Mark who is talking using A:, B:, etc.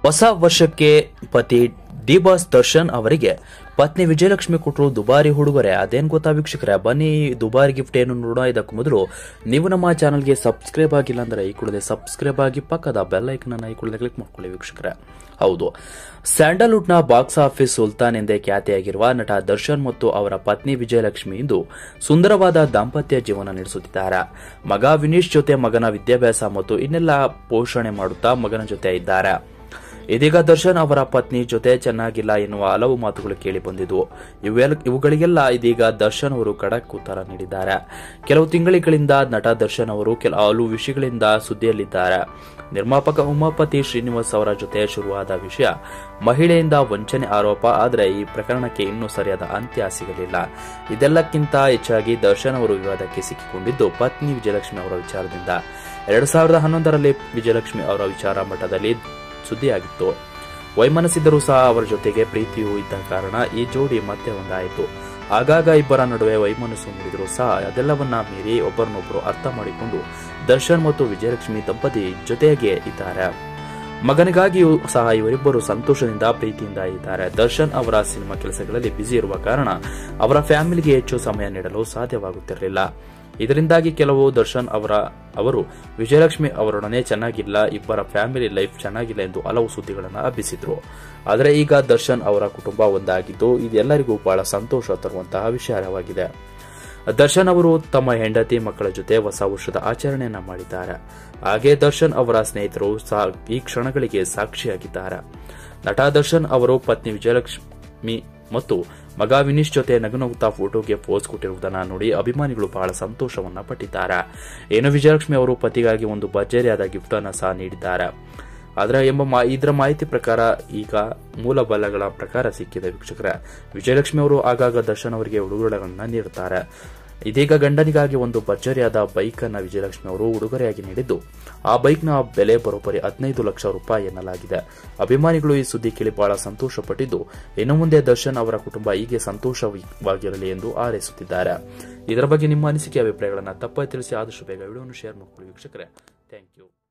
A: ಹೊಸ ವರ್ಷಕ್ಕೆ ಪತಿ ಡಿಬಾಸ್ ದರ್ಶನ್ ಅವರಿಗೆ ಪತ್ನಿ ವಿಜಯಲಕ್ಷ್ಮಿ ಕೊಟ್ಟರು ದುಬಾರಿ ಉಡುಗೊರೆ ಅದೇನ್ ಗೊತ್ತಾ ವೀಕ್ಷಕರೇ ಬನ್ನಿ ಈ ದುಬಾರಿ ಗಿಫ್ಟ್ ಏನು ನೋಡೋಣ ಇದಕ್ಕೂ ಮೊದಲು ನೀವು ನಮ್ಮ ಚಾನಲ್ಗೆ ಸಬ್ಸ್ಕ್ರೈಬ್ ಆಗಿಲ್ಲ ಅಂದ್ರೆ ಈ ಕೂಡಲೇ ಸಬ್ಸ್ಕ್ರೈಬ್ ಆಗಿ ಪಕ್ಕದ ಬೆಲ್ ಐಕನ್ ಅನ್ನ ಈ ಕೂಡಲೇ ಕ್ಲಿಕ್ ಮಾಡ್ಕೊಳ್ಳಿ ವೀಕ್ಷಕರೇ ಹೌದು ಸ್ಯಾಂಡಲ್ವುಡ್ನ ಬಾಕ್ಸ್ ಆಫೀಸ್ ಸುಲ್ತಾನ್ ಎಂದೇ ಖ್ಯಾತಿಯಾಗಿರುವ ನಟ ದರ್ಶನ್ ಮತ್ತು ಅವರ ಪತ್ನಿ ವಿಜಯಲಕ್ಷ್ಮಿ ಇಂದು ಸುಂದರವಾದ ದಾಂಪತ್ಯ ಜೀವನ ನಡೆಸುತ್ತಿದ್ದಾರೆ ಮಗ ವಿನೀಶ್ ಜೊತೆ ಮಗನ ವಿದ್ಯಾಭ್ಯಾಸ ಮತ್ತು ಇನ್ನೆಲ್ಲ ಪೋಷಣೆ ಮಾಡುತ್ತಾ ಮಗನ ಜೊತೆ ಇದ್ದಾರೆ ಇದೀಗ ದರ್ಶನ್ ಅವರ ಪತ್ನಿ ಜೊತೆ ಚೆನ್ನಾಗಿಲ್ಲ ಎನ್ನುವ ಹಲವು ಮಾತುಗಳು ಕೇಳಿ ಬಂದಿದ್ವು ಇವೆಲ್ಲ- ಇವುಗಳಿಗೆಲ್ಲ ಇದೀಗ ದರ್ಶನ್ ಅವರು ಖಡಕ್ ಉತ್ತರ ನೀಡಿದ್ದಾರೆ ಕೆಲವು ತಿಂಗಳಿಗಳಿಂದ ನಟ ದರ್ಶನ್ ಅವರು ಕೆಲ ಹಲವು ವಿಷಯಗಳಿಂದ ಸುದ್ದಿಯಲ್ಲಿದ್ದಾರೆ ನಿರ್ಮಾಪಕ ಉಮಾಪತಿ ಶ್ರೀನಿವಾಸ್ ಅವರ ಜೊತೆ ಶುರುವಾದ ವಿಷಯ ಮಹಿಳೆಯಿಂದ ವಂಚನೆ ಆರೋಪ ಆದರೆ ಈ ಪ್ರಕರಣಕ್ಕೆ ಇನ್ನೂ ಸರಿಯಾದ ಅಂತ್ಯ ಸಿಗಲಿಲ್ಲ ಇದೆಲ್ಲಕ್ಕಿಂತ ಹೆಚ್ಚಾಗಿ ದರ್ಶನ್ ಅವರು ವಿವಾದಕ್ಕೆ ಸಿಕ್ಕಿಕೊಂಡಿದ್ದು ಪತ್ನಿ ವಿಜಯಲಕ್ಷ್ಮಿ ಅವರ ವಿಚಾರದಿಂದ ಎರಡ್ ಸಾವಿರದ ಹನ್ನೊಂದರಲ್ಲಿ ವಿಜಯಲಕ್ಷ್ಮಿ ಅವರ ವಿಚಾರ ಮಟ್ಟದಲ್ಲಿ ಸುದ್ದಿಯಾಗಿತ್ತು ವೈಮನಸ್ಸಿದ್ದರೂ ಸಹ ಅವರ ಜೊತೆಗೆ ಪ್ರೀತಿಯೂ ಇದ್ದ ಕಾರಣ ಈ ಜೋಡಿ ಮತ್ತೆ ಒಂದಾಯಿತು ಆಗಾಗ ಇಬ್ಬರ ನಡುವೆ ವೈಮನಸ್ಸು ಮೂಡಿದರೂ ಸಹ ಅದೆಲ್ಲವನ್ನ ಮೀರಿ ಒಬ್ಬರನ್ನೊಬ್ಬರು ಅರ್ಥ ಮಾಡಿಕೊಂಡು ದರ್ಶನ್ ಮತ್ತು ವಿಜಯಲಕ್ಷ್ಮಿ ದಂಪತಿ ಜೊತೆಗೆ ಇದ್ದಾರೆ ಮಗನಿಗಾಗಿಯೂ ಸಹ ಇವರಿಬ್ಬರು ಸಂತೋಷದಿಂದ ಪ್ರೀತಿಯಿಂದ ಇದ್ದಾರೆ ದರ್ಶನ್ ಅವರ ಸಿನಿಮಾ ಕೆಲಸಗಳಲ್ಲಿ ಬ್ಯುಸಿ ಇರುವ ಕಾರಣ ಅವರ ಫ್ಯಾಮಿಲಿಗೆ ಹೆಚ್ಚು ಸಮಯ ನೀಡಲು ಸಾಧ್ಯವಾಗುತ್ತಿರಲಿಲ್ಲ ಇದರಿಂದಾಗಿ ಕೆಲವು ದರ್ಶನ್ ಅವರ ಅವರು ವಿಜಯಲಕ್ಷ್ಮಿ ಅವರೊಡನೆ ಚೆನ್ನಾಗಿಲ್ಲ ಇಬ್ಬರ ಫ್ಯಾಮಿಲಿ ಲೈಫ್ ಚೆನ್ನಾಗಿಲ್ಲ ಎಂದು ಹಲವು ಸುದ್ದಿಗಳನ್ನು ಹಬ್ಬಿಸಿದ್ರು ಆದರೆ ಈಗ ದರ್ಶನ್ ಅವರ ಕುಟುಂಬ ಒಂದಾಗಿದ್ದು ಇದೆಲ್ಲರಿಗೂ ಬಹಳ ಸಂತೋಷ ತರುವಂತಹ ವಿಚಾರವಾಗಿದೆ ದರ್ಶನ್ ಅವರು ತಮ್ಮ ಹೆಂಡತಿ ಮಕ್ಕಳ ಜೊತೆ ಹೊಸ ವರ್ಷದ ಆಚರಣೆಯನ್ನ ಮಾಡಿದ್ದಾರೆ ಹಾಗೆ ದರ್ಶನ್ ಅವರ ಸ್ನೇಹಿತರು ಸಹ ಈ ಕ್ಷಣಗಳಿಗೆ ಸಾಕ್ಷಿಯಾಗಿದ್ದಾರೆ ನಟ ದರ್ಶನ್ ಅವರು ಪತ್ನಿ ವಿಜಯಲಕ್ಷ್ಮಿ ಮತ್ತು ಮಗ ವಿನೀಶ್ ಜೊತೆ ನಗುನಗುತ್ತಾ ಫೋಟೋಗೆ ಪೋಸ್ ಕೊಟ್ಟಿರುವುದನ್ನು ನೋಡಿ ಅಭಿಮಾನಿಗಳು ಬಹಳ ಸಂತೋಷವನ್ನ ಪಟ್ಟಿದ್ದಾರೆ ಏನು ವಿಜಯಲಕ್ಷ್ಮಿ ಅವರು ಪತಿಗಾಗಿ ಒಂದು ಭರ್ಜರಿಯಾದ ಗಿಫ್ಟ್ ಅನ್ನು ಸಹ ನೀಡಿದ್ದಾರೆ ಆದರೆ ಎಂಬ ಮಾ ಇದರ ಮಾಹಿತಿ ಪ್ರಕಾರ ಈಗ ಮೂಲ ಬಲಗಳ ಪ್ರಕಾರ ಸಿಕ್ಕಿದೆ ವೀಕ್ಷಕರೇ ವಿಜಯಲಕ್ಷ್ಮಿ ಅವರು ಆಗಾಗ ದರ್ಶನ್ ಅವರಿಗೆ ಉಡುಗೊರೆಗಳನ್ನ ನೀಡುತ್ತಾರೆ ಇದೀಗ ಗಂಡನಿಗಾಗಿ ಒಂದು ಭರ್ಜರಿಯಾದ ಬೈಕ್ ಅನ್ನ ವಿಜಯಲಕ್ಷ್ಮಿ ಅವರು ಉಡುಗೊರೆಯಾಗಿ ನೀಡಿದ್ದು ಆ ಬೈಕ್ನ ಬೆಲೆ ಬರೋಬ್ಬರಿ ಹದಿನೈದು ಲಕ್ಷ ರೂಪಾಯಿ ಎನ್ನಲಾಗಿದೆ ಅಭಿಮಾನಿಗಳು ಈ ಸುದ್ದಿ ಕೇಳಿ ಬಹಳ ಸಂತೋಷಪಟ್ಟಿದ್ದು ಇನ್ನು ಮುಂದೆ ದರ್ಶನ್ ಅವರ ಕುಟುಂಬ ಹೀಗೆ ಸಂತೋಷವಾಗಿರಲಿ ಎಂದು ಹಾರೈಸುತ್ತಿದ್ದಾರೆ ಇದರ ಬಗ್ಗೆ ನಿಮ್ಮ ಅನಿಸಿಕೆ ಅಭಿಪ್ರಾಯಗಳನ್ನು ತಪ್ಪಾಗಿ ತಿಳಿಸಿ ಆದಷ್ಟು ಬೇಗ ವಿಡಿಯೋವನ್ನು ಶೇರ್ ಮಾಡಿಕೊಳ್ಳಿ ವೀಕ್ಷಕರೇ ಥ್ಯಾಂಕ್ ಯು